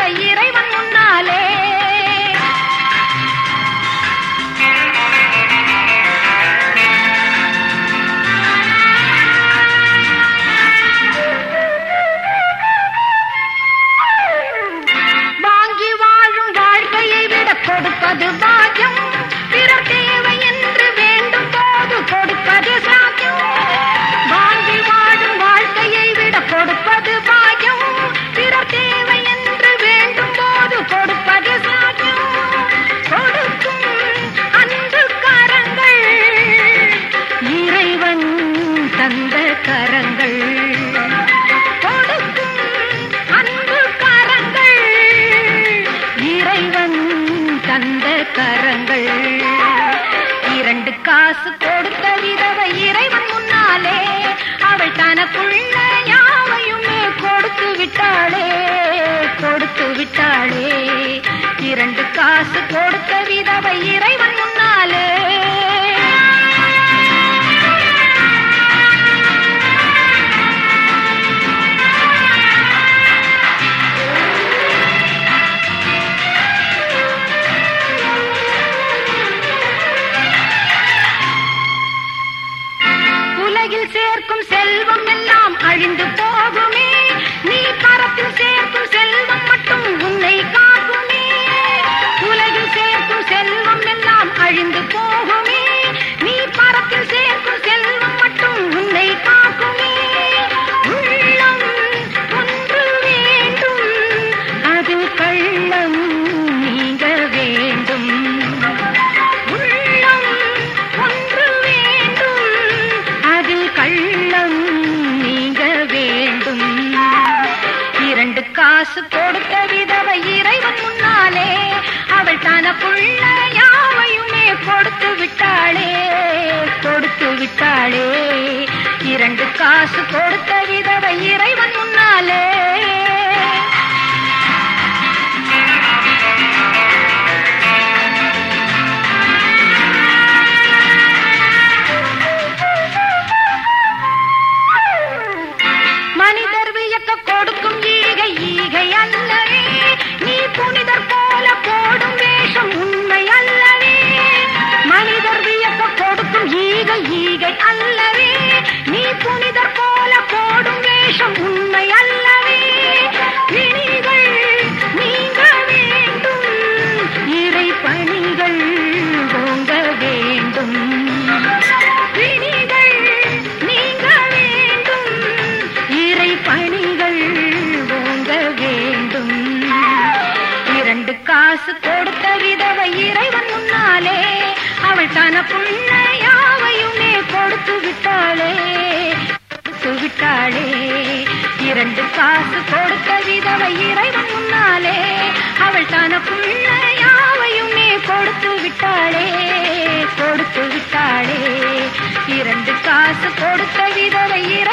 விதவை இறைவன் முன்னாலே வாங்கி வாழும் வாழ்க்கையை விட கொடுப்பது பாக்கியம் பிறர் தேவை என்று வேண்டும் போது கொடுப்பது சாத்தியம் வாங்கி வாழும் வாழ்க்கையை விட கொடுப்பது பாக்கியம் பிறர் தேவை என்று வேண்டும் போது கொடுப்பது சாத்தியம் கொடுக்கும் அன்பு கரங்கள் இறைவன் தந்த கரங்கள் கொடுக்கும் அன்பு கரங்கள் இறைவன் தந்த கரங்கள் இரண்டு காசு கொடுத்த விதவை இறைவன் முன்னாலே அவள் தனக்குள்ள யாவையுமே கொடுத்து விட்டாளே கொடுத்து விட்டாளே இரண்டு காசு கொடுத்த விதவை இறைவன் முன்னாலே உலகில் சேர்க்கும் செல்வம் எல்லாம் அழிந்து போகுமே நீ பரத்தில் சேர்க்கும் செல்வம் மட்டும் உன்னை காக்குமே உலகில் சேர்க்கும் செல்வம் எல்லாம் அழிந்து போகுமே நீ பரத்தில் சேர்க்கும் செல்வம் மட்டும் உன்னை காக்குமே உள்ளம் ஒன்று வேண்டும் அது கள்ளம் நீங்க வேண்டும் உள்ளம் ஒன்று வேண்டும் அதில் கள்ளம் நீங்க வேண்டும் இரண்டு காசு கொடுத்த விதவை இறைவன் முன்னாலே அவள் தனக்குள்ள யாவையுமே கொடுத்து விட்டாளே கொடுத்து விட்டாளே இரண்டு காசு கொடுத்த விதவை இறைவன் முன்னாலே மனிதர் வியக்க கொடுக்கும் ஈகை ஈகை அல்லவே நீ புனிதர் போல போடும் வேஷம் உண்மை அல்லவே மனிதர் வியக்க கொடுக்கும் ஈகை ஈகை அல்லவே நீ புனிதர் போல போடும் வேஷம் உண்மை அல்லவே விழிகள் நீங்க வேண்டும் இறை பணிகள் ஓங்க வேண்டும் விழிகள் நீங்க வேண்டும் இறை பணிகள் ஓங்க வேண்டும் இரண்டு காசு கொடுத்த விதவை இறைவன் முன்னாலே அவள் தனக்குள்ள யாவையுமே கொடுத்து விட்டாளே கொடுத்து விட்டாளே இரண்டு காசு கொடுத்த விதவை இறைவன் முன்னாலே அவள் தனக்குள்ள யாவையுமே கொடுத்து விட்டாளே கொடுத்து விட்டாளே இரண்டு காசு கொடுத்த விதவை இறை